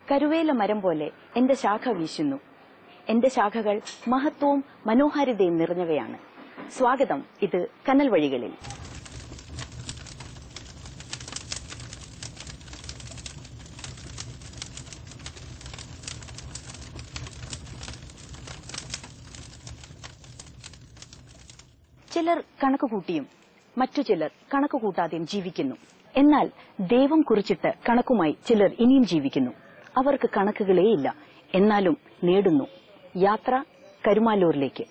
കരുവേല മരം പോലെ എന്റെ ശാഖ വീശുന്നു എന്റെ ശാഖകൾ മഹത്വവും മനോഹാരിതയും നിറഞ്ഞവയാണ് സ്വാഗതം ഇത് കനൽ വഴികളിൽ ചിലർ കണക്ക് കൂട്ടിയും മറ്റു ചിലർ കണക്ക് കൂട്ടാതെയും ജീവിക്കുന്നു എന്നാൽ ദൈവം കുറിച്ചിട്ട് കണക്കുമായി ചിലർ ഇനിയും ജീവിക്കുന്നു അവർക്ക് കണക്കുകളേയില്ല എന്നാലും നേടുന്നു യാത്ര കരുമാലൂരിലേക്ക്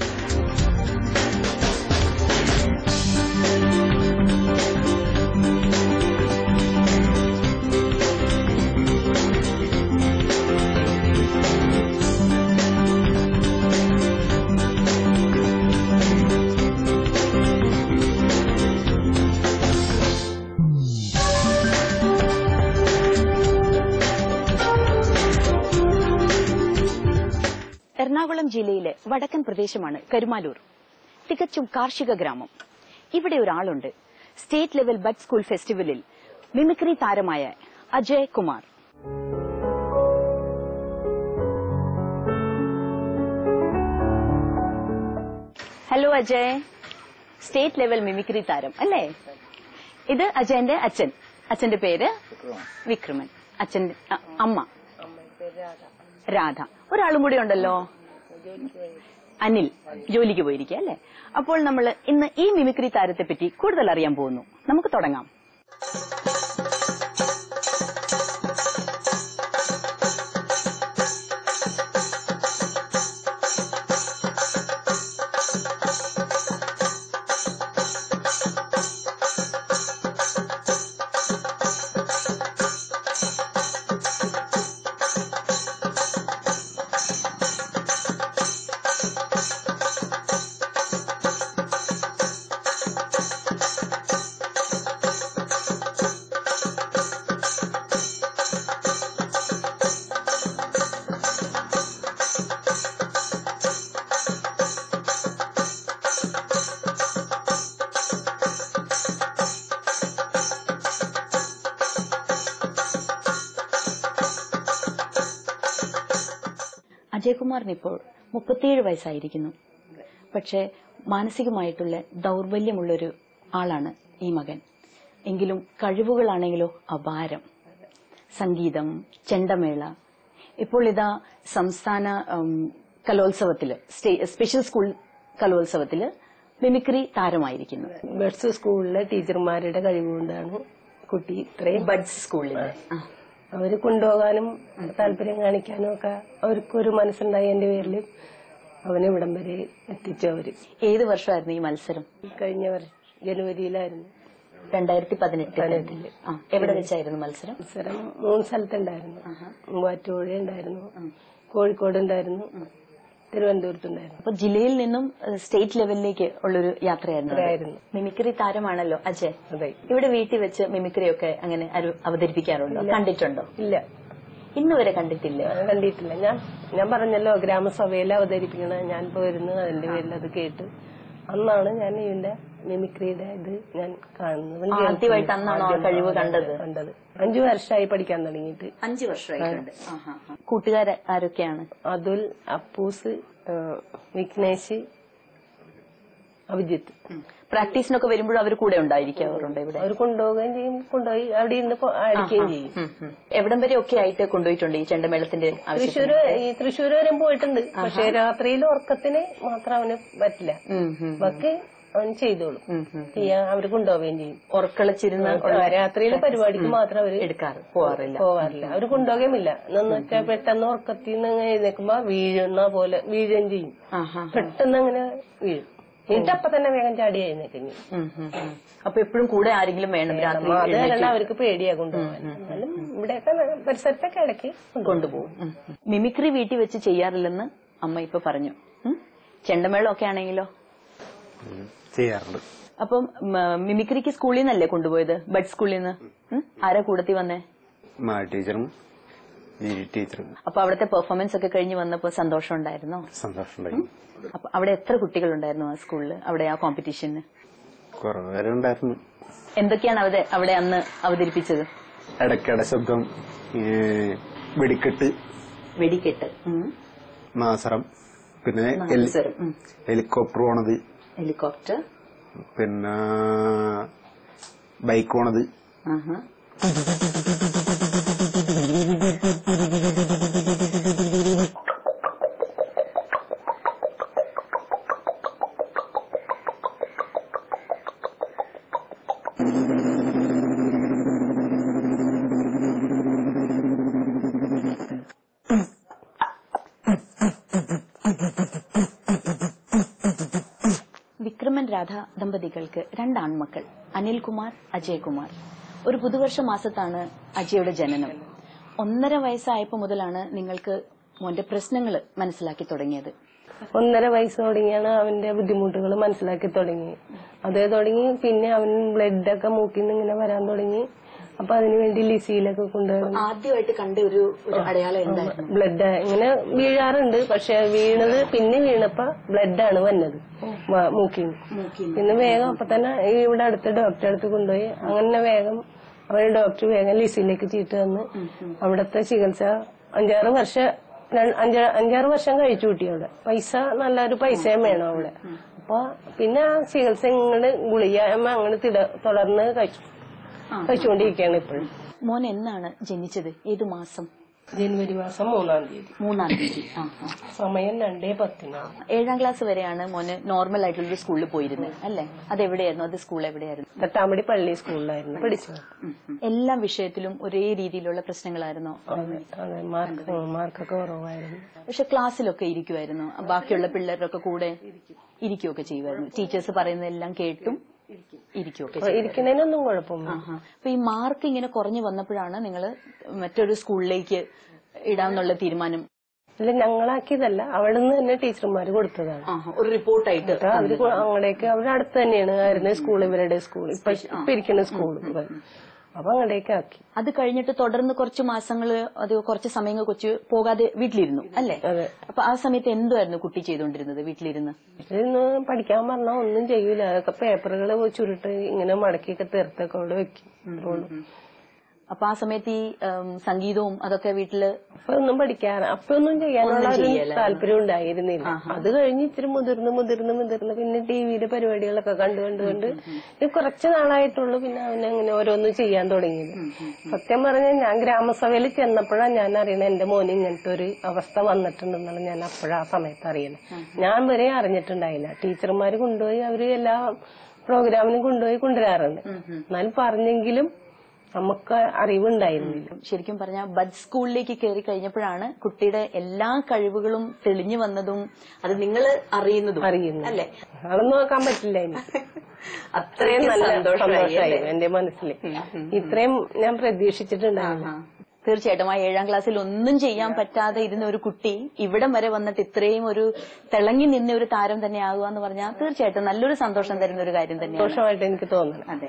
എറണാകുളം ജില്ലയിലെ വടക്കൻ പ്രദേശമാണ് കരുമാലൂർ തികച്ചും കാർഷിക ഗ്രാമം ഇവിടെ ഒരാളുണ്ട് സ്റ്റേറ്റ് ലെവൽ ബഡ് സ്കൂൾ ഫെസ്റ്റിവലിൽ മിമിക്രി താരമായ Ajay Kumar hello Ajay state level mimicry താരം അല്ലേ ഇത് അജയന്റെ അച്ഛൻ അച്ഛന്റെ പേര് വിക്രമൻ അച്ഛന്റെ അ- അമ്മ രാധ ഒരാളും കൂടി ഉണ്ടല്ലോ അനിൽ ജോലിക്ക് പോയിരിക്കുക അല്ലേ അപ്പോൾ നമ്മൾ ഇന്ന് ഈ മിമിക്രി താരത്തെ പറ്റി കൂടുതൽ അറിയാൻ പോകുന്നു നമുക്ക് തുടങ്ങാം അജയകുമാറിന് ഇപ്പോൾ മുപ്പത്തിയേഴ് വയസ്സായിരിക്കുന്നു പക്ഷേ മാനസികമായിട്ടുള്ള ദൗർബല്യമുള്ളൊരു ആളാണ് ഈ മകൻ എങ്കിലും കഴിവുകളാണെങ്കിലോ അപാരം സംഗീതം ചെണ്ടമേള ഇപ്പോൾ ഇതാ സംസ്ഥാന ഉം, കലോത്സവത്തില് സ്റ്റേ- സ്പെഷ്യൽ സ്കൂൾ കലോത്സവത്തില് മിമിക്രി താരമായിരിക്കുന്നു ബഡ്സ് സ്കൂളിലെ ടീച്ചർമാരുടെ കഴിവുകൊണ്ടാണ് കുട്ടി ഇത്രയും ബഡ്സ് സ്കൂളിൽ അവര് കൊണ്ടുപോകാനും താല്പര്യം കാണിക്കാനും ഒക്കെ അവർക്കൊരു മനസ്സുണ്ടായി എന്റെ പേരിൽ അവനെ ഇവിടം വരെ എത്തിച്ചു അവര് ഏത് വർഷമായിരുന്നു ഈ മത്സരം കഴിഞ്ഞ വർഷം ജനുവരിയിലായിരുന്നു രണ്ടായിരത്തി പതിനെട്ട് പതിനെട്ടില്. ആ എവിടെ വെച്ചായിരുന്നു മത്സരം മത്സരം മൂന്ന് സ്ഥലത്തുണ്ടായിരുന്നു മൂവാറ്റുപുഴ ഉണ്ടായിരുന്നു കോഴിക്കോട് ഉണ്ടായിരുന്നു തിരുവനന്തപുരത്തുണ്ടായിരുന്നു അപ്പൊ ജില്ലയിൽ നിന്നും ഏഹ്, സ്റ്റേറ്റ് ലെവലിലേക്ക് ഉള്ളൊരു യാത്രയായിരുന്നു അത്. ആയിരുന്നു മിമിക്രി താരമാണല്ലോ അജയ് അതെ ഇവിടെ വീട്ടിൽ വെച്ച് മിമിക്രി ഒക്കെ അങ്ങനെ ആരും അവതരിപ്പിക്കാറുണ്ടോ കണ്ടിട്ടുണ്ടോ ഇല്ല ഇന്ന് വരെ കണ്ടിട്ടില്ല ഞാൻ കണ്ടിട്ടില്ല ഞാൻ ഞാൻ പറഞ്ഞല്ലോ ഗ്രാമസഭയിൽ അവതരിപ്പിക്കണ ഞാൻ പോയിരുന്നു അതിന്റെ പേരിൽ അത് കേട്ട് അന്നാണ് ഞാൻ ഇതിന്റെ മിമിക്രിയുടെ ഇത് ഞാൻ കാണുന്നത് ആദ്യമായിട്ട് അന്നാണോ ആ കഴിവ് കണ്ടത് കണ്ടത് അഞ്ചു വർഷമായി പഠിക്കാൻ തുടങ്ങിയിട്ട് അഞ്ചു വർഷമായിട്ടുണ്ട് കൂട്ടുകാർ ആരൊക്കെയാണ് അതുൽ അപ്പൂസ് ആ, വിഘ്നേഷ് അഭിജിത്ത് പ്രാക്ടീസിനൊക്കെ വരുമ്പോഴും അവർ കൂടെ ഉണ്ടായിരിക്കാറുണ്ട് ഇവിടെ അവർ കൊണ്ടുപോവുകയും ചെയ്യും കൊണ്ടുപോയി അവിടെ ഇരുന്ന് പൊ- അടിക്കുകയും ചെയ്യും ഉം, ഉം. എവിടം വരെ ഒക്കെ ആയിട്ട് കൊണ്ടുപോയിട്ടുണ്ട് ഈ ചെണ്ടമേളത്തിന്റെ ആവശ്യം തൃശ്ശൂര് ഈ തൃശ്ശൂര് വരെ പോയിട്ടുണ്ട് പക്ഷെ രാത്രിയിൽ ഉറക്കത്തിന് മാത്രം അവന് പറ്റില്ല ബാക്കി അവൻ ചെയ്തോളും ചെയ്യാൻ അവര് കൊണ്ടുപോവുകയും ചെയ്യും ഉറക്കളച്ചിരുന്ന് ആ, രാത്രിയിലെ പരിപാടിക്ക് മാത്രം അവര് എടുക്കാറ് പോവാറില്ല പോവാറില്ല അവര് കൊണ്ടുപോകുമില്ല എന്ന് വെച്ചാൽ പെട്ടെന്ന് ഉറക്കത്തിൽ നിന്ന് എഴുന്നേക്കുമ്പോ വീഴുന്ന പോലെ വീഴുകയും ചെയ്യും ആഹാ. പെട്ടെന്ന് അങ്ങനെ വീഴും എന്നിട്ട് അപ്പൊ തന്നെ വേഗം ചാടി എഴുന്നേക്കും ഉം, ഉം, ഉം. അപ്പൊ എപ്പോഴും കൂടെ ആരെങ്കിലും വേണം രാത്രി അത് കാരണം അവർക്ക് പേടിയാ കൊണ്ടുപോകാൻ എന്നാലും ഇവിടെയൊക്കെ പരിസരത്തൊക്കെ ഇടയ്ക്ക് കൊണ്ടുപോകും ഉം. മിമിക്രി വീട്ടിൽ വെച്ച് ചെയ്യാറില്ലെന്ന് അമ്മ ഇപ്പൊ പറഞ്ഞു ഉം. ചെണ്ടമേളം ഒക്കെ ആണെങ്കിലോ ചെയ്യാറുണ്ട് അപ്പം മ, മിമിക്രിക്ക് സ്കൂളിൽ നിന്നല്ലേ കൊണ്ടുപോയത് ബഡ് സ്കൂളിൽ നിന്ന് ഉം? ആരാ കൂടത്തി വന്നേ മാ ടീച്ചറും ഈ ടീച്ചറും അപ്പൊ അവിടുത്തെ പെർഫോമൻസ് ഒക്കെ കഴിഞ്ഞ് വന്നപ്പോ സന്തോഷം ഉണ്ടായിരുന്നോ സന്തോഷമുണ്ടായി അപ്പൊ അവിടെ എത്ര കുട്ടികളുണ്ടായിരുന്നു ആ സ്കൂളിൽ അവിടെ ആ കോമ്പറ്റീഷന് കുറെ പേരുണ്ടായിരുന്നു എന്തൊക്കെയാണ് അവിടെ അവിടെ അന്ന് അവതരിപ്പിച്ചത് ഇടയ്ക്കിട ശബ്ദം ഈ വെടിക്കെട്ട് വെടിക്കെട്ട് ഉം. നാസറം പിന്നെ ഹെലി- നാദസ്വരം, ഉം. ഹെലികോപ്റ്റർ പോണത് ഹെലികോപ്റ്റർ പിന്നെ ബൈക്ക് പോണത് ആഹാ. വിക്രമൻ രാധ ദമ്പതികൾക്ക് രണ്ട് ആൺമക്കൾ അനിൽകുമാർ അജയ്കുമാർ ഒരു പുതുവർഷ മാസത്താണ് അജയുടെ ജനനം ഒന്നര വയസ്സായപ്പോ മുതലാണ് നിങ്ങൾക്ക് മോന്റെ പ്രശ്നങ്ങൾ മനസ്സിലാക്കി തുടങ്ങിയത് ഒന്നര വയസ്സ് തുടങ്ങിയാണ് അവന്റെ ബുദ്ധിമുട്ടുകൾ മനസ്സിലാക്കി തുടങ്ങി അതേ തുടങ്ങി പിന്നെ അവൻ ബ്ലഡ് ഒക്കെ മൂക്കിൽ നിന്ന് ഇങ്ങനെ വരാൻ തുടങ്ങി അപ്പൊ അതിനുവേണ്ടി ലിസിയിലൊക്കെ കൊണ്ടുപോയി ആദ്യമായിട്ട് കണ്ട ഒരു ഒരു അടയാളം എന്തായിരുന്നു ബ്ലഡ് ഇങ്ങനെ വീഴാറുണ്ട് പക്ഷെ വീണത് പിന്നെ വീണപ്പോ ബ്ലഡാണ് വന്നത് വ- മൂക്കിൽ നിന്ന് പിന്നെ വേഗം അപ്പൊ തന്നെ ഈ ഇവിടെ അടുത്ത ഡോക്ടറെ അടുത്ത് കൊണ്ടുപോയി അങ്ങനെ വേഗം അവര് ഡോക്ടർ വേഗം ലിസിയിലേക്ക് ചീട്ട് തന്ന് അവിടുത്തെ ചികിത്സ അഞ്ചാറ് വർഷം ര- അഞ്ചാ- അഞ്ചാറ് വർഷം കഴിച്ചു കൂട്ടി അവിടെ പൈസ നല്ലൊരു പൈസയും വേണം അവിടെ അപ്പൊ പിന്നെ ആ ചികിത്സ ഇങ്ങോട്ട് ഗുളികമ്മ അങ്ങനെ തിട- തുടർന്ന് കഴിച്ചു കഴിച്ചുകൊണ്ടിരിക്കുകയാണ് ഇപ്പോഴും മോൻ എന്നാണ് ജനിച്ചത് ഏത് മാസം ജനുവരി മാസം മൂന്നാം തീയതി മൂന്നാം തീയതി ആ, ആ. സമയം രണ്ടേ പത്തിനാണ് ഏഴാം ക്ലാസ് വരെയാണ് മോന് നോർമൽ ആയിട്ടുള്ള ഒരു സ്കൂളിൽ പോയിരുന്നത് അല്ലേ അതെവിടെയായിരുന്നു അത് സ്കൂൾ എവിടെയായിരുന്നു തട്ടാമ്പടി പള്ളി സ്കൂളിലായിരുന്നു പഠിച്ചത് എല്ലാ വിഷയത്തിലും ഒരേ രീതിയിലുള്ള പ്രശ്നങ്ങളായിരുന്നു അതെ അതെ മാർക്ക് മാർക്കൊക്കെ കുറവായിരുന്നു പക്ഷെ ക്ലാസ്സിലൊക്കെ ഇരിക്കുമായിരുന്നു ബാക്കിയുള്ള പിള്ളേരൊക്കെ കൂടെ ഇരിക്കുകയൊക്കെ ചെയ്യുമായിരുന്നു ടീച്ചേഴ്സ് പറയുന്നതെല്ലാം കേട്ടും ഇരിക്കുകയൊക്കെ അപ്പൊ ഇരിക്കുന്നതിനൊന്നും കുഴപ്പമില്ല ആഹാ. അപ്പൊ ഈ മാർക്ക് ഇങ്ങനെ കുറഞ്ഞു വന്നപ്പോഴാണ് നിങ്ങൾ മറ്റൊരു സ്കൂളിലേക്ക് ഇടാന്നുള്ള തീരുമാനം ഇല്ല ഞങ്ങളാക്കിയതല്ല അവിടെ നിന്ന് തന്നെ ടീച്ചർമാര് കൊടുത്തതാണ് ആഹാ. ഒരു റിപ്പോർട്ടായിട്ട് അപ്പൊ അവര് കൊ- അങ്ങടേക്ക് അവരുടെ അടുത്ത് തന്നെയാണ് ആയിരുന്നു സ്കൂൾ ഇവരുടെ സ്കൂൾ ഇപ്പൊ ഇപ്പൊ ഇരിക്കുന്ന സ്കൂൾ അപ്പൊ അങ്ങടേക്ക് ആക്കി അത് കഴിഞ്ഞിട്ട് തുടർന്ന് കുറച്ച് മാസങ്ങൾ അത് കുറച്ച് സമയങ്ങൾ കൊച്ചു പോകാതെ വീട്ടിലിരുന്നു അല്ലേ അതെ അപ്പൊ ആ സമയത്ത് എന്തുമായിരുന്നു കുട്ടി ചെയ്തുകൊണ്ടിരുന്നത് വീട്ടിലിരുന്ന് ഇന്ന് പഠിക്കാൻ പറഞ്ഞാൽ ഒന്നും ചെയ്യൂല അതൊക്കെ പേപ്പറുകൾ ചുരുട്ട് ഇങ്ങനെ മടക്കിയൊക്കെ തീർത്തൊക്കെ അവിടെ വെക്കും അത്രേ ഉള്ളൂ. അപ്പൊ ആ സമയത്ത് ഈ ഉം, സംഗീതവും അതൊക്കെ വീട്ടില് അപ്പൊ ഒന്നും പഠിക്കാൻ അപ്പൊ ഒന്നും ചെയ്യാനുള്ള ഒരു ചെയ്യലായിരുന്നു. താല്പര്യം ഉണ്ടായിരുന്നില്ല അത് കഴിഞ്ഞ് ഇച്ചിരി മുതിർന്ന് മുതിർന്ന് മുതിർന്ന് പിന്നെ ടിവിയിലെ പരിപാടികളൊക്കെ കണ്ടു കണ്ടു കണ്ട് ഇത് കുറച്ച് നാളായിട്ടുള്ളൂ പിന്നെ അവന് അങ്ങനെ ഓരോന്ന് ചെയ്യാൻ തുടങ്ങിയത് സത്യം പറഞ്ഞാൽ ഞാൻ ഗ്രാമസഭയിൽ ചെന്നപ്പോഴാണ് ഞാൻ അറിയണത് എന്റെ മോന് ഇങ്ങനത്തെ ഒരു അവസ്ഥ വന്നിട്ടുണ്ടെന്നുള്ള ഞാൻ അപ്പോഴാ ആ സമയത്ത് അറിയണത് ഞാൻ വരെ അറിഞ്ഞിട്ടുണ്ടായില്ല ടീച്ചർമാര് കൊണ്ടുപോയി അവര് എല്ലാ പ്രോഗ്രാമിനും കൊണ്ടുപോയി കൊണ്ടുവരാറുണ്ട് എന്നാലും പറഞ്ഞെങ്കിലും നമുക്ക് അറിവുണ്ടായിരുന്നില്ല ശരിക്കും പറഞ്ഞാൽ ബഡ് സ്കൂളിലേക്ക് കയറി കഴിഞ്ഞപ്പോഴാണ് കുട്ടിയുടെ എല്ലാ കഴിവുകളും തെളിഞ്ഞു വന്നതും അത് നിങ്ങൾ അറിയുന്നതും അറിയുന്നു അല്ലേ അതൊന്നും നോക്കാൻ പറ്റില്ല എനിക്ക് അത്രയും നല്ല സന്തോഷമായി എന്റെ മനസ്സിൽ ഇത്രയും ഞാൻ പ്രതീക്ഷിച്ചിട്ടുണ്ടായിരുന്നു തീർച്ചയായിട്ടും ആ ഏഴാം ക്ലാസ്സിൽ ഒന്നും ചെയ്യാൻ പറ്റാതെ ഇരുന്ന ഒരു കുട്ടി ഇവിടം വരെ വന്നിട്ട് ഇത്രയും ഒരു തിളങ്ങി നിന്ന ഒരു താരം തന്നെ ആകുക എന്ന് പറഞ്ഞാൽ തീർച്ചയായിട്ടും നല്ലൊരു സന്തോഷം തരുന്ന ഒരു കാര്യം തന്നെയാണ് സന്തോഷമായിട്ട് എനിക്ക് തോന്നണം അതെ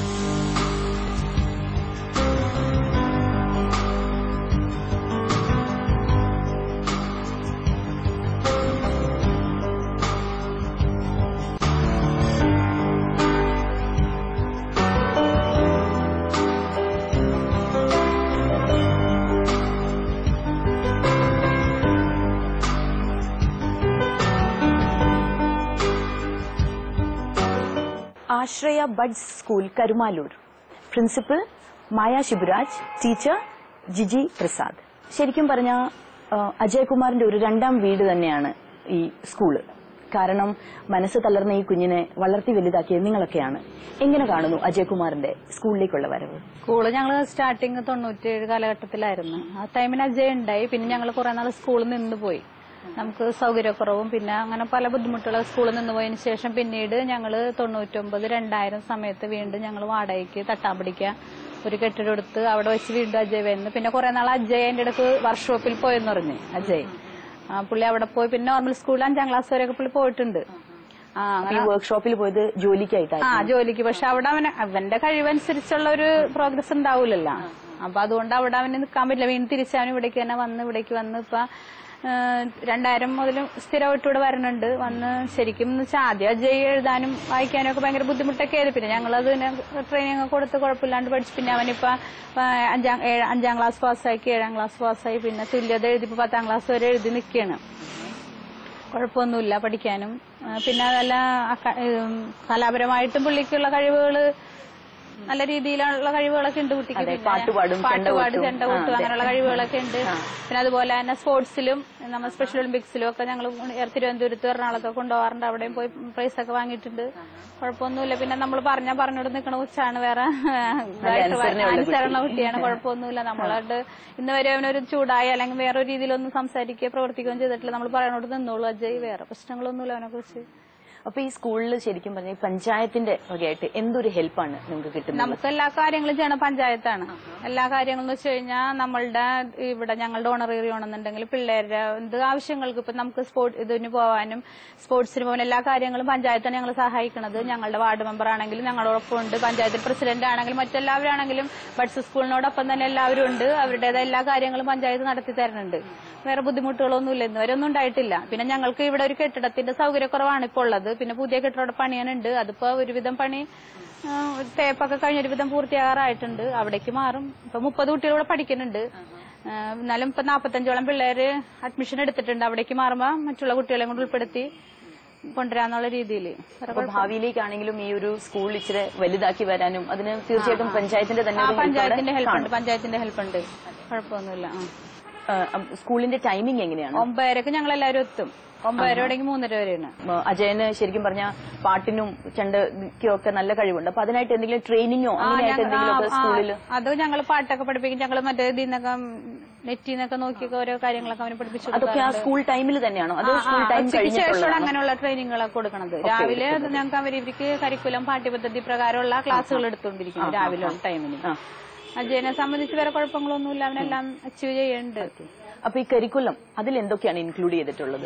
Ashraya buds school Karumalloor principal Maya Shiburaj teacher Jiji Prasad ശരിക്കും പറഞ്ഞ അജയകുമാറിന്റെ ഒരു രണ്ടാം വീട് തന്നെയാണ് ഈ സ്കൂള് കാരണം മനസ്സ് തളർന്ന ഈ കുഞ്ഞിനെ വളർത്തി വലുതാക്കിയത് നിങ്ങളൊക്കെയാണ് എങ്ങനെ കാണുന്നു അജയകുമാറിന്റെ സ്കൂളിലേക്കുള്ള വരവ് സ്കൂള് ഞങ്ങൾ സ്റ്റാർട്ടിങ് തൊണ്ണൂറ്റിയേഴ് കാലഘട്ടത്തിലായിരുന്നു ആ ടൈമിന് അജയ് ഉണ്ടായി പിന്നെ ഞങ്ങൾ കുറെ നാൾ സ്കൂളിൽ നിന്ന് പോയി നമുക്ക് സൗകര്യക്കുറവും പിന്നെ അങ്ങനെ പല ബുദ്ധിമുട്ടുകൾ സ്കൂളിൽ നിന്ന് പോയതിനു ശേഷം പിന്നീട് ഞങ്ങൾ തൊണ്ണൂറ്റൊമ്പത് രണ്ടായിരം സമയത്ത് വീണ്ടും ഞങ്ങൾ വാടകയ്ക്ക് തട്ടാമ്പിടിക്ക ഒരു കെട്ടിടം എടുത്ത് അവിടെ വെച്ച് വീണ്ടും അജയ് വരുന്നു പിന്നെ കുറെ നാൾ അജയ് എന്റെ അടുത്ത് വർക്ക്ഷോപ്പിൽ പോയെന്ന് പറഞ്ഞു അജയ് ആ പുള്ളി അവിടെ പോയി പിന്നെ നോർമൽ സ്കൂളിൽ അഞ്ചാം ക്ലാസ് വരെയൊക്കെ പുള്ളി പോയിട്ടുണ്ട് ആ ഈ അങ്ങനെ വർക്ക്ഷോപ്പിൽ പോയത് ജോലിക്കായിട്ടാണ് ആ ജോലിക്ക് പക്ഷെ അവിടെ അവന് അവന്റെ കഴിവനുസരിച്ചുള്ള ഒരു പ്രോഗ്രസ് ഉണ്ടാവൂലല്ലോ അപ്പൊ അതുകൊണ്ട് അവിടെ അവന് നിൽക്കാൻ പറ്റില്ല വീണ്ടും തിരിച്ച് അവൻ ഇവിടേക്ക് തന്നെ വന്ന് ഇവിടേക്ക് വന്ന് ഇപ്പൊ ഏഹ് രണ്ടായിരം മുതലും സ്ഥിരമായിട്ട് ഇവിടെ വരുന്നുണ്ട് വന്ന് ശരിക്കും എന്ന് വെച്ചാൽ ആദ്യം അജയ് എഴുതാനും വായിക്കാനും ഒക്കെ ഭയങ്കര ബുദ്ധിമുട്ടൊക്കെ ആയിരുന്നു പിന്നെ ഞങ്ങളത് ട്രെയിനിങ് ഒക്കെ കൊടുത്ത് കുഴപ്പമില്ലാണ്ട് പഠിച്ചു പിന്നെ അവനിപ്പോ ആ, അഞ്ചാം ഏഴ്- അഞ്ചാം ക്ലാസ് പാസ്സാക്കി ഏഴാം ക്ലാസ് പാസ്സായി പിന്നെ തുല്യത എഴുതിപ്പോ പത്താം ക്ലാസ് വരെ എഴുതി നിൽക്കുകയാണ് കുഴപ്പമൊന്നുമില്ല പഠിക്കാനും ആ, പിന്നെ അതല്ല അക്ക- ഉം, കലാപരമായിട്ടും പുള്ളിക്കുള്ള കഴിവുകള് നല്ല രീതിയിലുള്ള കഴിവുകളൊക്കെ ഉണ്ട് കുട്ടിക്ക് അതെ, പിന്നെ പാട്ടുപാടും, ചെണ്ട പാട്ടുപാട് കൊട്ടും. ചെണ്ട ആ, കൊട്ടും അതെ. അങ്ങനെയുള്ള കഴിവുകളൊക്കെ ഉണ്ട് പിന്നെ അതുപോലെ തന്നെ സ്പോർട്സിലും നമ്മൾ സ്പെഷ്യൽ ഒളിമ്പിക്സിലും ഒക്കെ ഞങ്ങൾ തിരുവനന്തപുരത്ത് എറണാകുളത്തൊക്കെ കൊണ്ടുപോകാറുണ്ട് അവിടെയും പോയി പ്രൈസ് ഒക്കെ വാങ്ങിയിട്ടുണ്ട് കുഴപ്പമൊന്നുമില്ല പിന്നെ നമ്മൾ പറഞ്ഞാൽ പറഞ്ഞോട് നിൽക്കണ കൊച്ചാണ് വേറെ ഇതായിട്ട് അനുസരണയുള്ള കുട്ടി. അനുസരണ കുട്ടിയാണ് കുഴപ്പമൊന്നുമില്ല നമ്മളായിട്ട് ഇന്ന് വരെ അവനൊരു ചൂടായി അല്ലെങ്കിൽ വേറെ രീതിയിലൊന്നും സംസാരിക്കുകയോ പ്രവർത്തിക്കുകയോ ചെയ്തിട്ടില്ല നമ്മൾ പറയണോട് നിന്നോളൂ അജയ് വേറെ പ്രശ്നങ്ങളൊന്നുമില്ല അവനെ കുറിച്ച് അപ്പൊ ഈ സ്കൂളിൽ ശരിക്കും പറഞ്ഞാൽ ഈ പഞ്ചായത്തിന്റെ വകയായിട്ട് എന്തൊരു ഹെൽപ്പാണ് നിങ്ങൾക്ക് കിട്ടുന്നത് നമുക്ക് എല്ലാ കാര്യങ്ങളും ചെയ്യണ പഞ്ചായത്താണ് എല്ലാ കാര്യങ്ങളും എന്ന് വെച്ച് കഴിഞ്ഞാൽ നമ്മളുടെ ഇവിടെ ഞങ്ങളുടെ ഓണറേറി ആണെന്നുണ്ടെങ്കിൽ പിള്ളേരുടെ എന്ത് ആവശ്യങ്ങൾക്ക് ഇപ്പൊ നമുക്ക് സ്പോർട് ഇതിന് പോകാനും സ്പോർട്സിന് പോകാൻ എല്ലാ കാര്യങ്ങളും പഞ്ചായത്താണ് ഞങ്ങൾ സഹായിക്കുന്നത് ഞങ്ങളുടെ വാർഡ് മെമ്പർ ആണെങ്കിലും ഞങ്ങളോടൊപ്പം ഉണ്ട് പഞ്ചായത്ത് പ്രസിഡന്റ് ആണെങ്കിലും മറ്റെല്ലാവരാണെങ്കിലും ബഡ്സ് സ്കൂളിനോടൊപ്പം തന്നെ എല്ലാവരും ഉണ്ട് അവരുടേതായ എല്ലാ കാര്യങ്ങളും പഞ്ചായത്ത് നടത്തി തരുന്നുണ്ട് വേറെ ബുദ്ധിമുട്ടുകളൊന്നുമില്ല ഇന്നുവരെ ഒന്നും ഉണ്ടായിട്ടില്ല പിന്നെ ഞങ്ങൾക്ക് ഇവിടെ ഒരു കെട്ടിടത്തിന്റെ സൗകര്യക്കുറവാണ് ഇപ്പോൾ ഉള്ളത് പിന്നെ പുതിയ കെട്ടിടം പണിയാനുണ്ട് അതിപ്പോ ഒരുവിധം പണി ആ, തേപ്പൊക്കെ കഴിഞ്ഞ് ഒരുവിധം പൂർത്തിയാകാറായിട്ടുണ്ട് അവിടേക്ക് മാറും ഇപ്പൊ മുപ്പത് കുട്ടികൾ ഇവിടെ പഠിക്കുന്നുണ്ട് ആ, എന്നാലും ഇപ്പൊ നാപ്പത്തഞ്ചോളം പിള്ളേര് അഡ്മിഷൻ എടുത്തിട്ടുണ്ട് അവിടേക്ക് മാറുമ്പോ മറ്റുള്ള കുട്ടികളെയും കൂടെ ഉൾപ്പെടുത്തി കൊണ്ടുവരാന്നുള്ള രീതിയിൽ അപ്പൊ ഭാവിയിലേക്കാണെങ്കിലും ഈ ഒരു സ്കൂൾ ഇച്ചിരി വലുതാക്കി വരാനും അതിന് തീർച്ചയായിട്ടും പഞ്ചായത്തിന്റെ തന്നെ ആ ഒരു help അവിടെ പഞ്ചായത്തിന്റെ ഹെൽപ്പ് ഉണ്ട് കാണും. പഞ്ചായത്തിന്റെ ഹെൽപ്പ് ഉണ്ട് കുഴപ്പമൊന്നുമില്ല ആ. ആ, അം, സ്കൂളിന്റെ ടൈമിംഗ് എങ്ങനെയാണ് ഒമ്പതരക്ക് ഞങ്ങൾ എല്ലാവരും എത്തും ഒമ്പതര തുടങ്ങി മൂന്നര വരെയാണ് ഉം, അജയന് ശരിക്കും പറഞ്ഞ പാട്ടിനും ചെണ്ടയ്ക്കും ഒക്കെ നല്ല കഴിവുണ്ട് അപ്പൊ അതിനായിട്ട് എന്തെങ്കിലും ട്രെയിനിങ്ങോ ആ, അങ്ങനെയായിട്ട് ഞങ്ങ- എന്തെങ്കിലും ഒക്കെ ആ, ആ, സ്കൂളിൽ അത് ഞങ്ങൾ പാട്ടൊക്കെ പഠിപ്പിക്കും ഞങ്ങൾ മറ്റേ ഇതിൽ നിന്നൊക്കെ നെറ്റിൽ നിന്നൊക്കെ നോക്കിയൊക്കെ ഓരോ കാര്യങ്ങളൊക്കെ അവന് പഠിപ്പിച്ചു അതൊക്കെ ആ കൊടുക്കാറുണ്ട്. സ്കൂൾ ടൈമിൽ തന്നെയാണോ അതോ ആ, ആ, സ്കൂൾ ടൈം ഉച്ചയ്ക്ക് ശേഷമാണ് കഴിഞ്ഞിട്ടുള്ളതാണോ അങ്ങനെയുള്ള ട്രെയിനിങ്ങുകളൊക്കെ കൊടുക്കണത് രാവിലെ അത് ഞങ്ങൾക്ക് അവർ ഇവർക്ക് കരിക്കുലം പാഠ്യപദ്ധതി പ്രകാരമുള്ള ക്ലാസ്സുകൾ എടുത്തുകൊണ്ടിരിക്കുന്നു രാവിലെ ടൈമിന് ആ. അജയനെ സംബന്ധിച്ച് വേറെ കുഴപ്പങ്ങളൊന്നുമില്ല അവനെല്ലാം അച്ചീവ് ചെയ്യുന്നുണ്ട് അപ്പൊ ഈ കരിക്കുലം അതിൽ എന്തൊക്കെയാണ് ഇൻക്ലൂഡ് ചെയ്തിട്ടുള്ളത്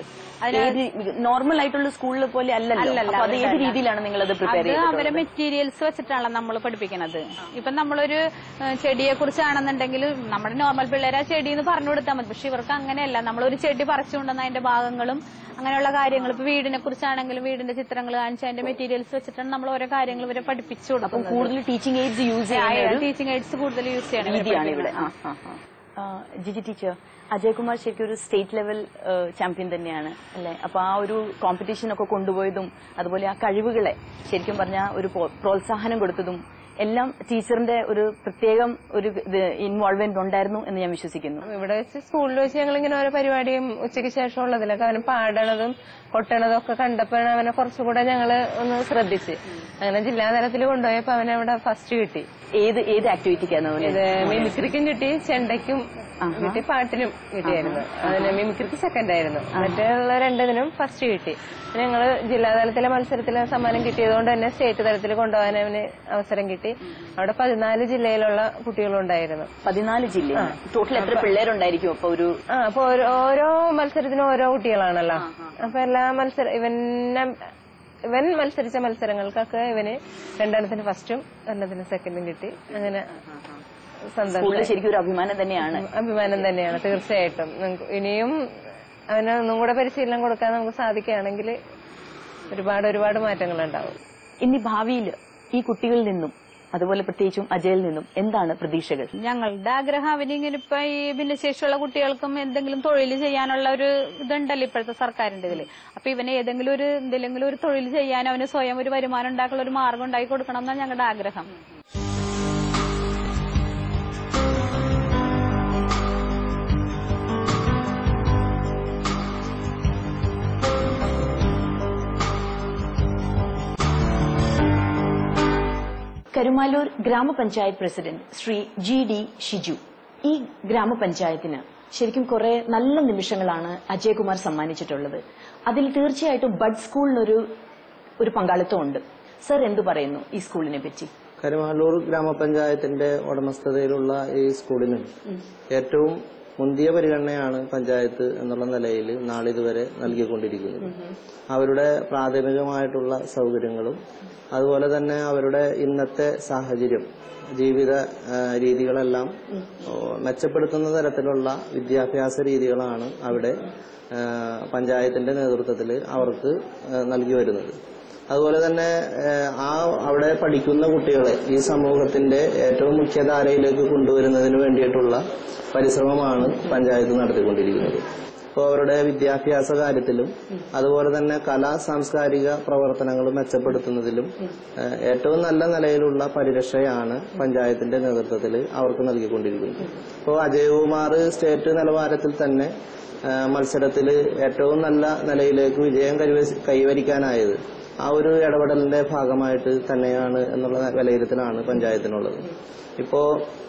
നോർമൽ ആയിട്ടുള്ള സ്കൂളിൽ പോലെ അല്ലല്ലോ അല്ലല്ല, അപ്പൊ അത് ഏത് അതല്ല. രീതിയിലാണ് നിങ്ങൾ അത് പ്രിപ്പയർ അത് അവരെ ചെയ്തിട്ടുള്ളത് മെറ്റീരിയൽസ് വെച്ചിട്ടാണ് നമ്മൾ പഠിപ്പിക്കുന്നത് ഇപ്പൊ നമ്മളൊരു ഏഹ്, ചെടിയെ കുറിച്ചാണെന്നുണ്ടെങ്കിൽ നമ്മുടെ നോർമൽ പിള്ളേരെ ആ ചെടി എന്ന് പറഞ്ഞു കൊടുത്താൽ മതി പക്ഷെ ഇവർക്ക് അങ്ങനെയല്ല നമ്മളൊരു ചെടി പറിച്ചുകൊണ്ടുവന്ന അതിന്റെ ഭാഗങ്ങളും അങ്ങനെയുള്ള കാര്യങ്ങൾ ഇപ്പൊ വീടിനെ കുറിച്ചാണെങ്കിലും വീടിന്റെ ചിത്രങ്ങൾ കാണിച്ച് അതിന്റെ മെറ്റീരിയൽസ് വെച്ചിട്ടാണ് നമ്മൾ ഓരോ കാര്യങ്ങൾ ഇവരെ പഠിപ്പിച്ചു അപ്പം കൊടുക്കുന്നത് കൂടുതൽ ടീച്ചിങ് എയ്ഡ്സ് യൂസ് ചെയ്യുന്ന ഒരു ടീച്ചിങ് എയ്ഡ്സ് കൂടുതൽ യൂസ് ചെയ്യണം ഇവരെ രീതിയാണ് ഇവിടെ പഠിപ്പിക്കാൻ. ആ, ആ, ആ. ആ, ജിജി ടീച്ചർ അജയ്കുമാർ ശരിക്കും ഒരു സ്റ്റേറ്റ് ലെവൽ ചാമ്പ്യൻ തന്നെയാണ് അല്ലെ അപ്പൊ ആ ഒരു കോമ്പറ്റീഷൻ ഒക്കെ കൊണ്ടുപോയതും അതുപോലെ ആ കഴിവുകളെ ശരിക്കും പറഞ്ഞ ഒരു പ്രോ- പ്രോത്സാഹനം കൊടുത്തതും എല്ലാം ടീച്ചറിന്റെ ഒരു പ്രത്യേകം ഒരു ഇൻവോൾവ്മെന്റ് ഉണ്ടായിരുന്നു എന്ന് ഞാൻ വിശ്വസിക്കുന്നു ഇവിടെ വെച്ച് സ്കൂളിൽ വെച്ച് ഞങ്ങൾ ഇങ്ങനെ ഓരോ പരിപാടിയും ഉച്ചയ്ക്ക് ശേഷം ഉള്ളതിലൊക്കെ അവന് പാടണതും കൊട്ടണതും ഒക്കെ കണ്ടപ്പോഴാണ് അവനെ കുറച്ചുകൂടെ ഞങ്ങള് ഒന്ന് ശ്രദ്ധിച്ച് അങ്ങനെ ജില്ലാ തലത്തിൽ കൊണ്ടുപോയപ്പോ അവനെ അവിടെ ഫസ്റ്റ് കിട്ടി ഏത് ഏത് ആക്ടിവിറ്റിക്കാണ് ഇത് മിമിക്രിക്കും കിട്ടി ചെണ്ടയ്ക്കും കിട്ടി പാട്ടിനും കിട്ടിയായിരുന്നു അതിന് മിമിക്രിക്ക് സെക്കൻഡ് ആയിരുന്നു മറ്റുള്ള രണ്ടിനും ഫസ്റ്റ് കിട്ടി ഞങ്ങള് ജില്ലാതലത്തിലെ മത്സരത്തിലെ സമ്മാനം കിട്ടിയതുകൊണ്ട് തന്നെ സ്റ്റേറ്റ് തലത്തിൽ കൊണ്ടുപോകാൻ അവന് അവസരം കിട്ടി അവിടെ പതിനാല് ജില്ലയിലുള്ള കുട്ടികളുണ്ടായിരുന്നു പതിനാല് ജില്ലയിൽ ടോട്ടൽ എത്ര പിള്ളേരുണ്ടായിരിക്കും അപ്പൊ ഒരു ആ അപ്പൊ ഓരോ- ഓരോ മത്സരത്തിനും ഓരോ കുട്ടികളാണല്ലോ അപ്പൊ എല്ലാ മത്സര ഇവനെ ഇവൻ മത്സരിച്ച മത്സരങ്ങൾക്കൊക്കെ ഇവന് രണ്ടെണ്ണത്തിന് ഫസ്റ്റും രണ്ടെണ്ണത്തിന് സെക്കൻഡും കിട്ടി അങ്ങനെ സന്തോഷം സ്കൂളിൽ ശരിക്കും ഒരു അഭിമാനം തന്നെയാണ് അഭിമാനം തന്നെയാണ് തീർച്ചയായിട്ടും നമുക്ക് ഇനിയും അവന് ഒന്നും കൂടെ പരിശീലനം കൊടുക്കാൻ നമുക്ക് സാധിക്കുകയാണെങ്കിൽ ഒരുപാട് ഒരുപാട് മാറ്റങ്ങൾ ഉണ്ടാവും ഇനി ഭാവിയിൽ ഈ കുട്ടികളിൽ നിന്നും അതുപോലെ പ്രത്യേകിച്ചും അജയിൽ നിന്നും എന്താണ് പ്രതീക്ഷകൾ ഞങ്ങളുടെ ആഗ്രഹം അവനിങ്ങനെ ഇപ്പൊ ഈ ഭിന്നശേഷിയുള്ള കുട്ടികൾക്കും എന്തെങ്കിലും തൊഴിൽ ചെയ്യാനുള്ള ഒരു ഇതുണ്ടല്ലോ ഇപ്പോഴത്തെ സർക്കാരിന്റെ ഇതില് അപ്പൊ ഇവന് ഏതെങ്കിലും ഒരു എന്തെങ്കിലും ഒരു തൊഴിൽ ചെയ്യാൻ അവന് സ്വയം ഒരു വരുമാനം ഉണ്ടാക്കാനുള്ള ഒരു മാർഗം ഉണ്ടാക്കി കൊടുക്കണം എന്നാണ് ഞങ്ങളുടെ ആഗ്രഹം കരുമാലൂർ ഗ്രാമപഞ്ചായത്ത് president Shri G D Shiju ഈ ഗ്രാമപഞ്ചായത്തിന് ശരിക്കും കുറെ നല്ല നിമിഷങ്ങളാണ് അജയകുമാർ സമ്മാനിച്ചിട്ടുള്ളത് അതിൽ തീർച്ചയായിട്ടും ബഡ് സ്കൂളിനൊരു ഒരു പങ്കാളിത്തം ഉണ്ട് സർ എന്തു പറയുന്നു ഈ സ്കൂളിനെ പറ്റി കരുമാലൂർ ഗ്രാമപഞ്ചായത്തിന്റെ ഉടമസ്ഥതയിലുള്ള ഈ സ്കൂളിന് ഏറ്റവും മുന്തിയ പരിഗണനയാണ് പഞ്ചായത്ത് എന്നുള്ള നിലയിൽ നാളിതുവരെ നൽകിക്കൊണ്ടിരിക്കുന്നത് അവരുടെ പ്രാഥമികമായിട്ടുള്ള സൗകര്യങ്ങളും അതുപോലെ തന്നെ അവരുടെ ഇന്നത്തെ സാഹചര്യം ജീവിത ആ, രീതികളെല്ലാം ഓ, മെച്ചപ്പെടുത്തുന്ന തരത്തിലുള്ള വിദ്യാഭ്യാസ രീതികളാണ് അവിടെ ആ, പഞ്ചായത്തിന്റെ നേതൃത്വത്തിൽ അവർക്ക് ആ, നൽകി വരുന്നത് അതുപോലെ തന്നെ ആ, ആ അവിടെ പഠിക്കുന്ന കുട്ടികളെ ഈ സമൂഹത്തിന്റെ ഏറ്റവും മുഖ്യധാരയിലേക്ക് കൊണ്ടുവരുന്നതിന് വേണ്ടിയിട്ടുള്ള പരിശ്രമമാണ് പഞ്ചായത്ത് നടത്തിക്കൊണ്ടിരിക്കുന്നത് ഇപ്പോൾ അവരുടെ വിദ്യാഭ്യാസ കാര്യത്തിലും അതുപോലെ തന്നെ കലാ സാംസ്കാരിക പ്രവർത്തനങ്ങൾ മെച്ചപ്പെടുത്തുന്നതിലും ഏഹ്, ഏറ്റവും നല്ല നിലയിലുള്ള പരിരക്ഷയാണ് പഞ്ചായത്തിന്റെ നേതൃത്വത്തിൽ അവർക്ക് നൽകിക്കൊണ്ടിരിക്കുന്നത് ഇപ്പോൾ അജയകുമാർ സ്റ്റേറ്റ് നിലവാരത്തിൽ തന്നെ ഏഹ്, മത്സരത്തിൽ ഏറ്റവും നല്ല നിലയിലേക്ക് വിജയം കൈവരി- കൈവരിക്കാനായത് ആ ഒരു ഇടപെടലിന്റെ ഭാഗമായിട്ട് തന്നെയാണ് എന്നുള്ള വിലയിരുത്തലാണ് പഞ്ചായത്തിനുള്ളത് ഇപ്പോ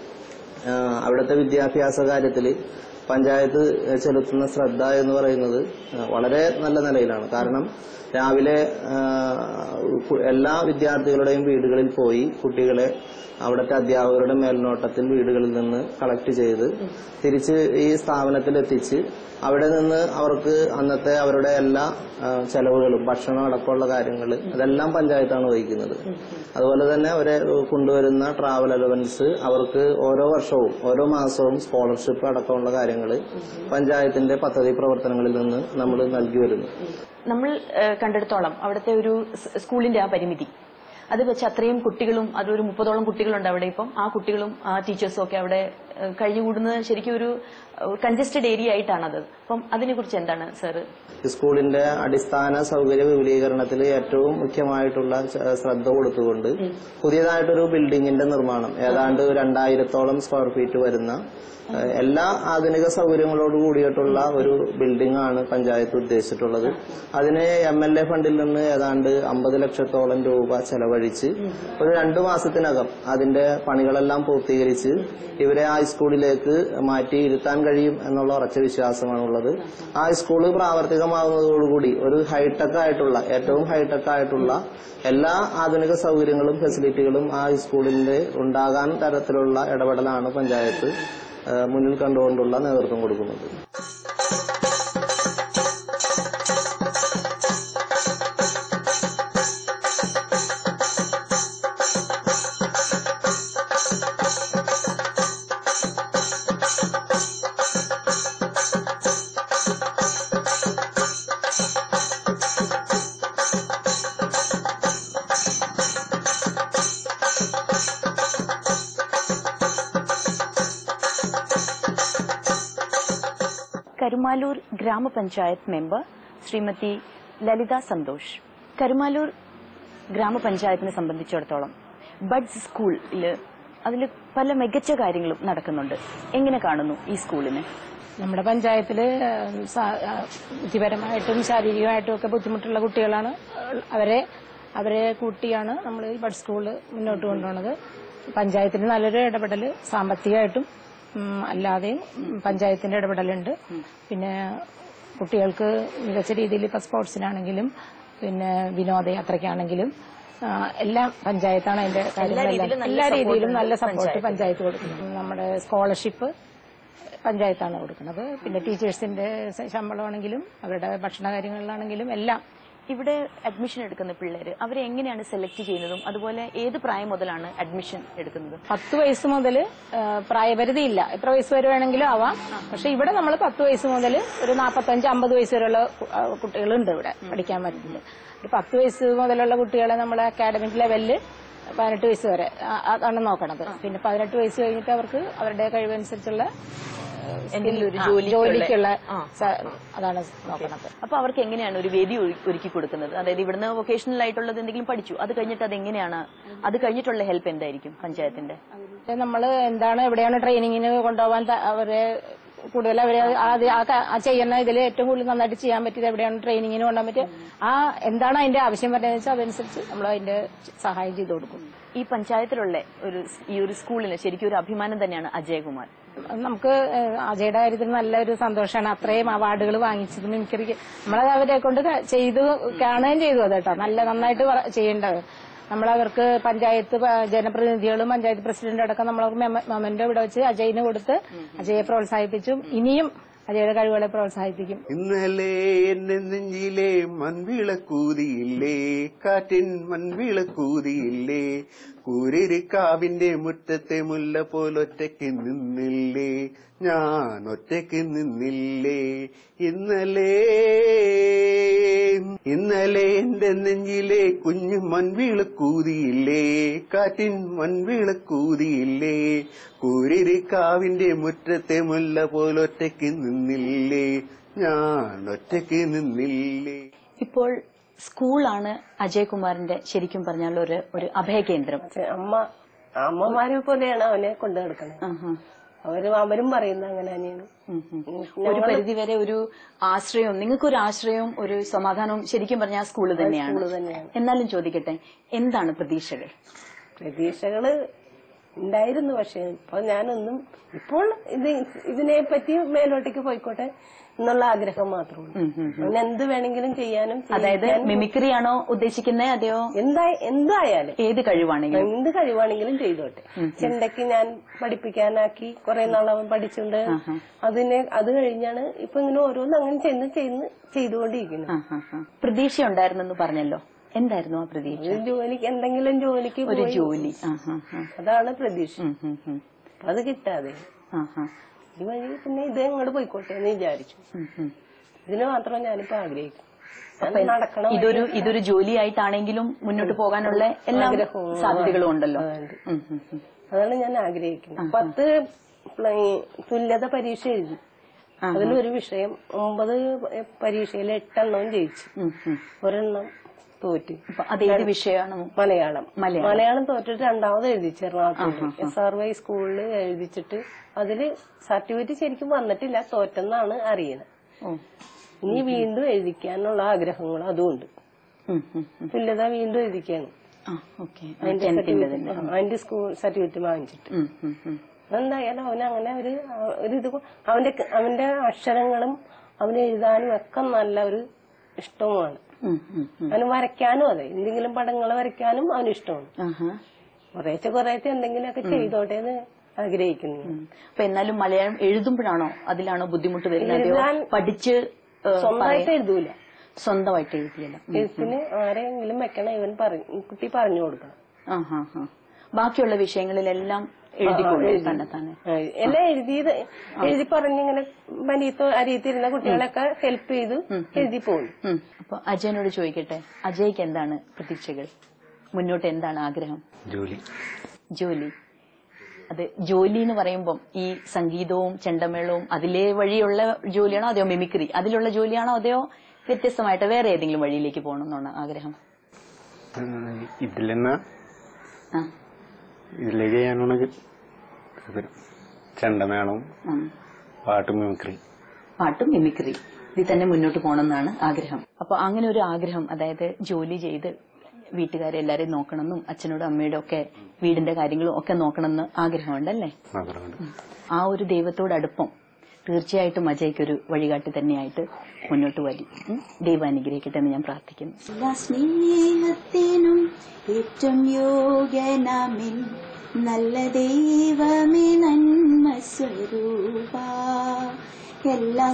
ആ, അവിടുത്തെ വിദ്യാഭ്യാസ കാര്യത്തിൽ പഞ്ചായത്ത് ചെലുത്തുന്ന ശ്രദ്ധ എന്ന് പറയുന്നത് ആ, വളരെ നല്ല നിലയിലാണ് കാരണം രാവിലെ ആ, കു- എല്ലാ വിദ്യാർത്ഥികളുടെയും വീടുകളിൽ പോയി കുട്ടികളെ അവിടുത്തെ അധ്യാപകരുടെ മേൽനോട്ടത്തിൽ വീടുകളിൽ നിന്ന് കളക്ട് ചെയ്ത് തിരിച്ച് ഈ സ്ഥാപനത്തിൽ എത്തിച്ച് അവിടെ നിന്ന് അവർക്ക് അന്നത്തെ അവരുടെ എല്ലാ ആ, ചെലവുകളും ഭക്ഷണം അടക്കമുള്ള കാര്യങ്ങൾ അതെല്ലാം പഞ്ചായത്താണ് വഹിക്കുന്നത് അതുപോലെ തന്നെ അവരെ കൊണ്ടുവരുന്ന ട്രാവൽ അലവൻസ് അവർക്ക് ഓരോ വർഷവും ഓരോ മാസവും സ്കോളർഷിപ്പ് അടക്കമുള്ള കാര്യങ്ങൾ പഞ്ചായത്തിന്റെ പദ്ധതി പ്രവർത്തനങ്ങളിൽ നിന്ന് നമ്മൾ നൽകി വരുന്നു നമ്മൾ ഏഹ്, കണ്ടെടുത്തോളം അവിടുത്തെ ഒരു സ് സ്കൂളിന്റെ ആ പരിമിതി അത് വെച്ച് അത്രയും കുട്ടികളും അതൊരു മുപ്പതോളം കുട്ടികളുണ്ട് അവിടെ ഇപ്പം ആ കുട്ടികളും ആ ടീച്ചേഴ്സും ഒക്കെ അവിടെ ഏഹ്, കഴിഞ്ഞുകൂടുന്നത് ശരിക്കും ഒരു കൺജസ്റ്റഡ് ഏരിയ ആയിട്ടാണത് അപ്പം അതിനെക്കുറിച്ച് എന്താണ് സാറ് ഈ സ്കൂളിന്റെ അടിസ്ഥാന സൗകര്യ വിപുലീകരണത്തിൽ ഏറ്റവും മുഖ്യമായിട്ടുള്ള ച- ശ്രദ്ധ കൊടുത്തുകൊണ്ട് പുതിയതായിട്ടൊരു ബിൽഡിങ്ങിന്റെ നിർമ്മാണം ഏതാണ്ട് രണ്ടായിരത്തോളം സ്ക്വയർ ഫീറ്റ് വരുന്ന ഏഹ്, എല്ലാ ആധുനിക സൗകര്യങ്ങളോട് കൂടിയിട്ടുള്ള ഒരു ബിൽഡിംഗ് ആണ് പഞ്ചായത്ത് ഉദ്ദേശിച്ചിട്ടുള്ളത് അതിന് എം എൽ എ ഫണ്ടിൽ നിന്ന് ഏതാണ്ട് അമ്പത് ലക്ഷത്തോളം രൂപ ചെലവഴിച്ച് ഒരു രണ്ടു മാസത്തിനകം അതിന്റെ പണികളെല്ലാം പൂർത്തീകരിച്ച് ഇവരെ ആ സ്കൂളിലേക്ക് മാറ്റി ഇരുത്താൻ കഴിയും എന്നുള്ള ഉറച്ച വിശ്വാസമാണുള്ളത് ആ സ്കൂള് പ്രാവർത്തികമാകുന്നതോടുകൂടി ഒരു ഹൈടെക് ആയിട്ടുള്ള ഏറ്റവും ഹൈടെക് ആയിട്ടുള്ള എല്ലാ ആധുനിക സൗകര്യങ്ങളും ഫെസിലിറ്റികളും ആ സ്കൂളിൽ ഉണ്ടാകാൻ തരത്തിലുള്ള ഇടപെടലാണ് പഞ്ചായത്ത് ഏഹ്, മുന്നിൽ കണ്ടുകൊണ്ടുള്ള നേതൃത്വം കൊടുക്കുന്നത് കരുമാലൂർ ഗ്രാമപഞ്ചായത്ത് മെമ്പർ ശ്രീമതി ലളിത സന്തോഷ് കരുമാലൂർ ഗ്രാമപഞ്ചായത്തിനെ സംബന്ധിച്ചിടത്തോളം ബഡ്സ് സ്കൂളില് അതിൽ പല മികച്ച കാര്യങ്ങളും നടക്കുന്നുണ്ട് എങ്ങനെ കാണുന്നു ഈ സ്കൂളിനെ നമ്മുടെ പഞ്ചായത്തില് സാ- ആ, ബുദ്ധിപരമായിട്ടും ശാരീരികമായിട്ടും ഒക്കെ ബുദ്ധിമുട്ടുള്ള കുട്ടികളാണ് അവരെ അവരെ കൂട്ടിയാണ് നമ്മൾ ഈ ബഡ് സ്കൂള് മുന്നോട്ട് കൊണ്ടുപോകുന്നത് പഞ്ചായത്തിന് നല്ലൊരു ഇടപെടൽ സാമ്പത്തികമായിട്ടും ഉം, അല്ലാതെയും പഞ്ചായത്തിന്റെ ഇടപെടലുണ്ട് പിന്നെ കുട്ടികൾക്ക് മികച്ച രീതിയിൽ ഇപ്പൊ സ്പോർട്സിനാണെങ്കിലും പിന്നെ വിനോദയാത്രയ്ക്കാണെങ്കിലും ആ, എല്ലാം പഞ്ചായത്താണ് അതിന്റെ കാര്യങ്ങളെല്ലാം രീതിയിലും നല്ല എല്ലാ support രീതിയിലും ഉണ്ട് നല്ല സപ്പോർട്ട് പഞ്ചായത്ത്. പഞ്ചായത്ത് കൊടുക്കുന്നു നമ്മുടെ സ്കോളർഷിപ്പ് പഞ്ചായത്താണ് കൊടുക്കുന്നത് പിന്നെ ടീച്ചേഴ്സിന്റെ സ- ശമ്പളമാണെങ്കിലും അവരുടെ ഭക്ഷണ കാര്യങ്ങളിലാണെങ്കിലും എല്ലാം ഇവിടെ അഡ്മിഷൻ എടുക്കുന്ന പിള്ളേര് അവരെ എങ്ങനെയാണ് സെലക്ട് ചെയ്യുന്നതും അതുപോലെ ഏത് പ്രായം മുതലാണ് അഡ്മിഷൻ എടുക്കുന്നത് പത്ത് വയസ്സ് മുതൽ പ്രായപരിധി ഇല്ല എത്ര വയസ്സ് വരെ വേണമെങ്കിലും ആവാം പക്ഷെ ഇവിടെ നമ്മൾ പത്ത് വയസ്സ് മുതൽ ഒരു നാൽപ്പത്തഞ്ച് അമ്പത് വയസ്സ് വരെയുള്ള കു- ആ, കുട്ടികളുണ്ട് ഇവിടെ പഠിക്കാൻ പറ്റുന്നത് ഒരു പത്ത് വയസ്സ് മുതലുള്ള കുട്ടികളെ നമ്മൾ അക്കാഡമിക് ലെവലിൽ പതിനെട്ട് വയസ്സ് വരെ ആ- അതാണ് നോക്കണത് പിന്നെ പതിനെട്ട് വയസ്സ് കഴിഞ്ഞിട്ട് അവർക്ക് അവരുടെ കഴിവനുസരിച്ചുള്ള ഏഹ്, എന്തെങ്കിലും ഒരു ആ, ജോലിക്കുള്ള- ജോലിക്കുള്ള ആ. സ- അതാണ് നോക്കണത് അപ്പൊ അവർക്ക് എങ്ങനെയാണ് ഒരു വേദി ഒരു- ഒരുക്കി കൊടുക്കുന്നത് അതായത് ഇവിടുന്ന് വൊക്കേഷണൽ ആയിട്ടുള്ളത് എന്തെങ്കിലും പഠിച്ചു അത് കഴിഞ്ഞിട്ട് അത് എങ്ങനെയാണ് അത് കഴിഞ്ഞിട്ടുള്ള ഹെൽപ്പ് എന്തായിരിക്കും പഞ്ചായത്തിന്റെ നമ്മൾ എന്താണ് എവിടെയാണ് ട്രെയിനിങ്ങിന് കൊണ്ടുപോകാൻ ത- അവരെ കൂടുതൽ അവരെ ആദ്യം ആ ക- ആ ചെയ്യുന്ന ഇതിൽ ഏറ്റവും കൂടുതൽ നന്നായിട്ട് ചെയ്യാൻ പറ്റിയത് എവിടെയാണ് ട്രെയിനിങ്ങിന് കൊണ്ടുപോകാൻ പറ്റിയ ആ എന്താണ് അതിന്റെ ആവശ്യം വരുന്നതെന്ന് വെച്ചാൽ അതനുസരിച്ച് നമ്മൾ അതിന്റെ സഹായം ചെയ്തു കൊടുക്കും ഈ പഞ്ചായത്തിലുള്ള ഒരു സ്- ഈ ഒരു സ്കൂളിന് ശരിക്കും ഒരു അഭിമാനം തന്നെയാണ് അജയകുമാർ നമുക്ക് ഏഹ്, അജയുടെ കാര്യത്തിൽ നല്ലൊരു സന്തോഷമാണ് അത്രയും അവാർഡുകൾ വാങ്ങിച്ചത് മിമിക്രിക്ക് നമ്മളത് അവരെ കൊണ്ട് ക- ചെയ്തു കാണുകയും ചെയ്തു അത് കേട്ടോ നല്ല നന്നായിട്ട് വർ- ചെയ്യേണ്ടത് നമ്മളവർക്ക് പഞ്ചായത്ത് പ- ജനപ്രതിനിധികളും പഞ്ചായത്ത് പ്രസിഡന്റ് അടക്കം നമ്മൾ മൊമെന്റോ ഇവിടെ വെച്ച് അജയിന് കൊടുത്ത് അജയെ പ്രോത്സാഹിപ്പിച്ചു ഇനിയും അജയുടെ കഴിവുകളെ പ്രോത്സാഹിപ്പിക്കും ഇന്നലെ എന്നെ നെഞ്ചിലെ മൺവിളക്കൂതിയില്ലേ കാറ്റിൻ മൺവിളക്കൂതിയില്ലേ കൂരിരിക്കാവിന്റെ മുറ്റത്തെ മുല്ല പോലൊറ്റയ്ക്ക് നിന്നില്ലേ ഞാൻ ഒറ്റയ്ക്ക് നിന്നില്ലേ ഇന്നലെ ഇന്നലെ എന്റെ നെഞ്ചിലെ കുഞ്ഞു മൺവിളക്കൂതിയില്ലേ കാറ്റിൻ മൺവിളക്കൂതിയില്ലേ കൂരിരിക്കാവിന്റെ മുറ്റത്തെ മുല്ല പോലൊറ്റയ്ക്ക് നിന്നില്ലേ ഞാൻ ഒറ്റയ്ക്ക് നിന്നില്ലേ ഇപ്പോൾ സ്കൂളാണ് അജയകുമാറിന്റെ ശരിക്കും പറഞ്ഞാൽ ഒരു ഒരു അഭയകേന്ദ്രം പക്ഷെ അമ്മ അമ്മമാരെ പോലെയാണ് അവനെ കൊണ്ടു നടക്കുന്നത് ആഹാ. അവര് അവരും പറയുന്നത് അങ്ങനെ തന്നെയാണ് ഉം, ഉം. ഒരു പരിധിവരെ ഒരു ആശ്രയവും നിങ്ങൾക്ക് ഒരു ആശ്രയവും ഒരു സമാധാനവും ശരിക്കും പറഞ്ഞാൽ ആ സ്കൂള് തന്നെയാണ് സ്കൂള് തന്നെയാണ് എന്നാലും ചോദിക്കട്ടെ എന്താണ് പ്രതീക്ഷകൾ പ്രതീക്ഷകള് ഉണ്ടായിരുന്നു പക്ഷെ ഇപ്പൊ ഞാനൊന്നും ഇപ്പോൾ ഇത് ഇതിനെ പറ്റി മേലോട്ടേക്ക് പോയിക്കോട്ടെ എന്നുള്ള ആഗ്രഹം മാത്രമുള്ളൂ ഉം, ഉം. അവന് എന്ത് വേണമെങ്കിലും ചെയ്യാനും അതായത് ചെയ്യിക്കാനും മിമിക്രി ആണോ ഉദ്ദേശിക്കുന്നത് അതെയോ എന്താ എന്തായാലും ഏത് കഴിവാണെങ്കിലും എന്ത് കഴിവാണെങ്കിലും ചെയ്തോട്ടെ ചെണ്ടയ്ക്ക് ഞാൻ പഠിപ്പിക്കാനാക്കി കുറെ നാൾ അവൻ പഠിച്ചുണ്ട് അതിനെ അത് കഴിഞ്ഞാണ് ഇപ്പൊ ഇങ്ങനെ ഓരോന്ന് അങ്ങനെ ചെന്ന് ചെയ്യുന്ന ചെയ്തുകൊണ്ടിരിക്കുന്നു ആ, ആ, ആ. പ്രതീക്ഷ ഉണ്ടായിരുന്നെന്ന് പറഞ്ഞല്ലോ എന്തായിരുന്നു ആ പ്രതീക്ഷ ഒരു ജോലിക്ക് എന്തെങ്കിലും ജോലിക്ക് ഒരു പോയി ജോലി ആ, ആ, ആ. അതാണ് പ്രതീക്ഷ ഉം, ഉം, ഉം. അപ്പൊ അത് കിട്ടാതെ ആ, ആ. ഈ വഴി പിന്നെ ഇത് അങ്ങോട്ട് പോയിക്കോട്ടെ എന്ന് വിചാരിച്ചു ഉം, ഉം. ഇതിന് മാത്രം ഞാനിപ്പോ ആഗ്രഹിക്കും ഞാൻ നടക്കണം ഇതൊരു ഇതൊരു ജോലിയായിട്ടാണെങ്കിലും മുന്നോട്ട് പോകാനുള്ള എല്ലാ ആഗ്രഹവും സാധ്യതകളും ഉണ്ടല്ലോ അതുണ്ട്. ഉം, ഉം, ഉം. അതാണ് ഞാൻ ആഗ്രഹിക്കുന്നത് പത്ത് പ്ല- ഈ തുല്യത പരീക്ഷ എഴുതി അതിലൊരു വിഷയം ഒമ്പത് പരീക്ഷയിൽ എട്ടെണ്ണവും ജയിച്ചു ഉം, ഉം. ഒരെണ്ണം തോറ്റു അപ്പൊ അത് ഏത് വിഷയമാണ് മലയാളം മലയാളം. മലയാളം തോറ്റിട്ട് രണ്ടാമത് എഴുതിച്ചു എറണാകുളത്ത് എസ് ആർ വൈ സ്കൂളിൽ എഴുതിച്ചിട്ട് അതില് സർട്ടിഫിക്കറ്റ് ശരിക്കും വന്നിട്ടില്ല തോറ്റെന്നാണ് അറിയുന്നത് ഓ ഇനി വീണ്ടും എഴുതിക്കാനുള്ള ആഗ്രഹങ്ങൾ അതുകൊണ്ട് ഉം, ഉം, ഉം. തുല്യത വീണ്ടും എഴുതിക്കാണ് ആ ഓക്കെ അതിന്റെ ടെൻത്തിന്റെ തന്നെ സർട്ടിഫിക്കറ്റ് അതിന്റെ സ്കൂൾ സർട്ടിഫിക്കറ്റ് വാങ്ങിച്ചിട്ട് ഉം, ഉം, ഉം. എന്തായാലും അവന് അങ്ങനെ ഒരു ഒരു ഇത് കൊ- അവന്റെ അവന്റെ അക്ഷരങ്ങളും അവന് എഴുതാനും ഒക്കെ നല്ല ഒരു ഇഷ്ടവുമാണ് ഉം, ഉം, ഉം. അവന് വരയ്ക്കാനും അതെ എന്തെങ്കിലും പടങ്ങൾ വരയ്ക്കാനും അവന് ഇഷ്ടമാണ് ആഹാ. കുറേശ്ശെ കുറേശ്ശെ എന്തെങ്കിലുമൊക്കെ ചെയ്തോട്ടെ എന്ന് ആഗ്രഹിക്കുന്നു ഉം. അപ്പൊ എന്നാലും മലയാളം എഴുതുമ്പോഴാണോ അതിലാണോ ബുദ്ധിമുട്ട് വരുന്നത് അതെയോ എഴുതാൻ പഠിച്ച് ഏ, സ്വന്തമായിട്ട് എഴുതൂല സ്വന്തമായിട്ട് എഴുതിയല്ല എഴുത്തിന് ആരെങ്കിലും വെക്കണം ഇവൻ പറഞ്ഞു കുട്ടി പറഞ്ഞു കൊടുക്കണം ആഹാ ഹാ ബാക്കിയുള്ള വിഷയങ്ങളിലെല്ലാം എഴുതിക്കൊള്ളു തന്നെ തന്നെ ആ, എല്ലാം എഴുതിയത് എഴുതി പറഞ്ഞിങ്ങനെ മനിയത്തോ അരിയത്തിരുന്ന കുട്ടികളൊക്കെ ഹെൽപ്പ് ചെയ്ത് എഴുതി പോകും ഉം. അപ്പൊ അജയനോട് ചോദിക്കട്ടെ അജയ്ക്ക് എന്താണ് പ്രതീക്ഷകൾ മുന്നോട്ട് എന്താണ് ആഗ്രഹം ജോലി ജോലി അത് ജോലി എന്ന് പറയുമ്പം ഈ സംഗീതവും ചെണ്ടമേളവും അതിലെ വഴിയുള്ള ജോലിയാണോ അതെയോ മിമിക്രി അതിലുള്ള ജോലിയാണോ അതെയോ വ്യത്യസ്തമായിട്ട് വേറെ ഏതെങ്കിലും വഴിയിലേക്ക് പോകണം എന്നാണ് ആഗ്രഹം ഉം, ഇതിൽ തന്നെ ആ ഇതിലേക്ക് ചെയ്യാനാണ് താല്പര്യം. ചെണ്ടമേളം ഉം. പാട്ട് മിമിക്രി പാട്ടും മിമിക്രി ഇതിൽ തന്നെ മുന്നോട്ട് പോകണമെന്നാണ് ആഗ്രഹം അപ്പൊ അങ്ങനെ ഒരു ആഗ്രഹം അതായത് ജോലി ചെയ്ത് വീട്ടുകാരെ എല്ലാരെയും നോക്കണമെന്നും അച്ഛനോടും അമ്മയോടും ഒക്കെ വീടിന്റെ കാര്യങ്ങളും ഒക്കെ നോക്കണമെന്ന് ആഗ്രഹമുണ്ടല്ലേ ആഗ്രഹമുണ്ട് ആ ഒരു ദൈവത്തോട് അടുപ്പം തീർച്ചയായിട്ടും അജയ്ക്കൊരു വഴികാട്ടി തന്നെയായിട്ട് മുന്നോട്ട് വരും ഉം. ദൈവം അനുഗ്രഹിക്കട്ടെ എന്ന് ഞാൻ പ്രാർത്ഥിക്കുന്നു എല്ലാ സ്നേഹത്തിനും ഏറ്റവും യോഗ്യനാമിൻ നല്ല ദൈവമേ നന്മ സ്വരൂപ എല്ലാ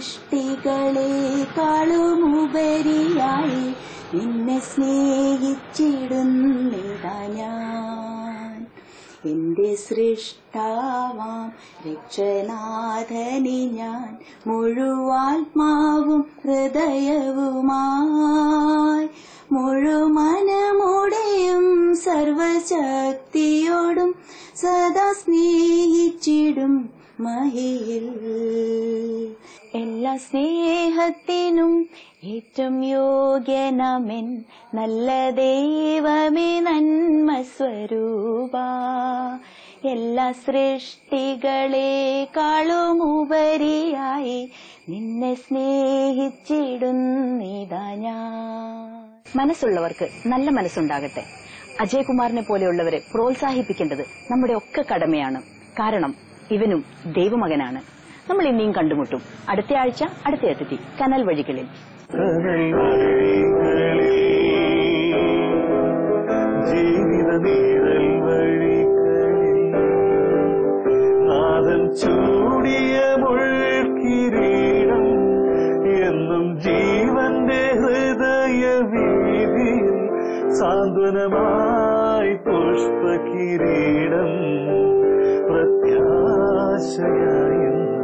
സൃഷ്ടികളെക്കാളും ഉപരിയായി നിന്നെ സ്നേഹിച്ചിടുന്നിതാ ഞാൻ എന്റെ സൃഷ്ടാവാം രക്ഷനാഥനി ഞാൻ മുഴുവാത്മാവും ഹൃദയവുമായി മുഴുമനമോടെയും സർവശക്തിയോടും സദാ സ്നേഹിച്ചിടും മഹിയിൽ എല്ലാ സ്നേഹത്തിനും ഏറ്റവും യോഗ്യനമെൻ നല്ല ദൈവമേ നന്മ സ്വരൂപ എല്ലാ സൃഷ്ടികളെക്കാളും ഉപരിയായി നിന്നെ സ്നേഹിച്ചിടുന്നിതാ ഞാൻ മനസ്സുള്ളവർക്ക് നല്ല മനസ്സുണ്ടാകട്ടെ അജയകുമാറിനെ പോലെയുള്ളവരെ പ്രോത്സാഹിപ്പിക്കേണ്ടത് നമ്മുടെ ഒക്കെ കടമയാണ് കാരണം ഇവനും ദൈവമകനാണ് നമ്മൾ ഇനിയും കണ്ടുമുട്ടും അടുത്ത ആഴ്ച അടുത്ത അതിഥി കനൽ വഴികളിൽ സാന്ത്വനമായി പുഷ്പകിരീടം പ്രത്യാശയായി